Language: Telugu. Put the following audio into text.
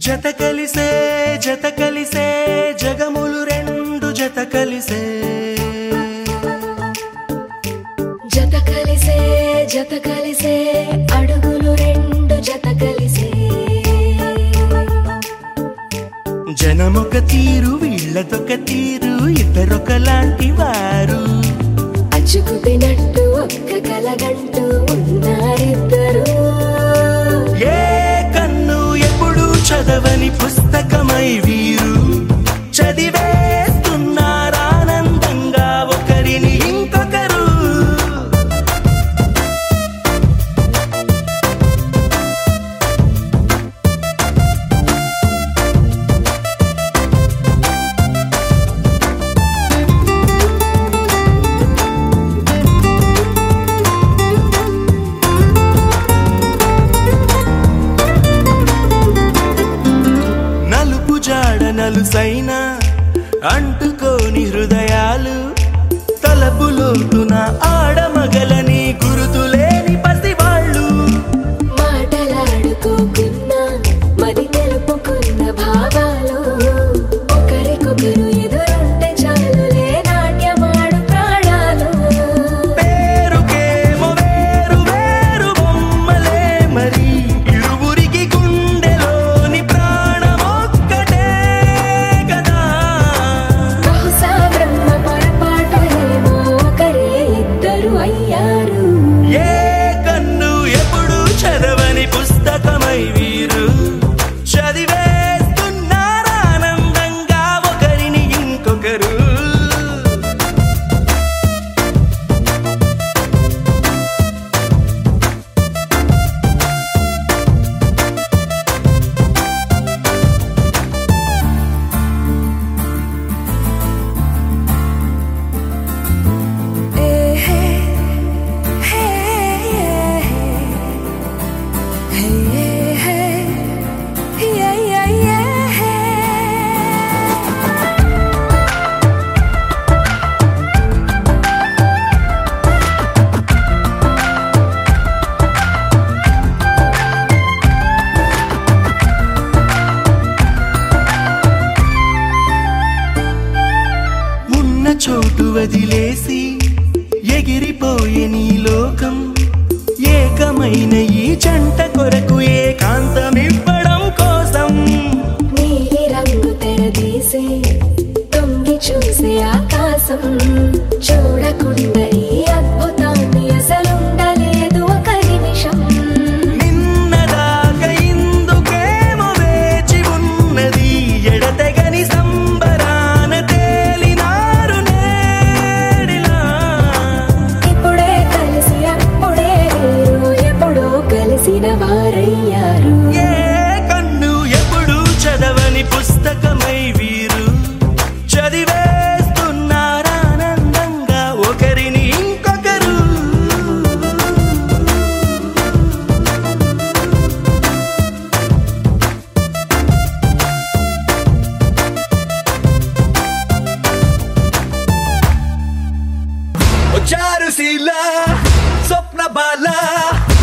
జత కలిసే జత కలిసే జగములు రెండు జత కలిసే జత కలిసే జత కలిసే అడుగులు రెండు జత కలిసే జనమొక తీరు వీళ్ళదొక తీరు ఇద్దరొకలాంటి వారు అచ్చుకుపినట్టు ఒక్క కలగంటూ ఉన్నారిద్దరు ఏ కన్ను ఎప్పుడు చదవని పుస్తకమై వీరు చదివేస్తున్నారానందంగా ఒకరిని ఇంకొకరు నలుపు జాడ నలుసైన అంటుకోని హృదయాలు తలపులోతున ఆడమగలని గురుతులేని పసివాళ్ళు మాటలాడుకోకున్న మరి తెలుపుకున్న భావాలు ఒకరికొకరు ఎదురుంటే చాలులే నాట్యమాడు ప్రాణాలు పేరుకేమో వేరు వేరు బొమ్మలే మరి ఇరువురికి గుండెలోని ప్రాణమొక్కటే కదా బహుశా బ్రహ్మ పొరపాటు ఏమో ఒకరే ఇద్దరు అయ్యారు ఏ కన్ను ఎప్పుడు చదవని పుస్తకమై వీరు చదివేస్తున్నారానందంగా ఒకరిని ఇంకొకరు ఉన్న చోటు వదిలేసి ఎగిరిపోయే నీ లోకం ఏకమైన ఈ జంట కొరకు ఏకాంతమివ్వడం కోసం నీలి రంగు తెరదీసే తొంగి చూసే ఆకాశం చూడకుండా ఈ అద్భుతాన్ని అసలుండలేదు ఒక నిమిషం నిన్నదాకా ఇందుకేమో వేచి ఉన్నది ఎడతెగని సంబరాన తేలినారు నేడిలా ఇప్పుడే కలిసి అప్పుడే వీరు ఎప్పుడో కలిసిన వారయ్యారు ఏ కన్ను ఎప్పుడు చదవని పుస్తకమై వీరు చదివేస్తున్నారానందంగా ఒకరిని ఇంకొకరు చారుశీల స్వప్న బాల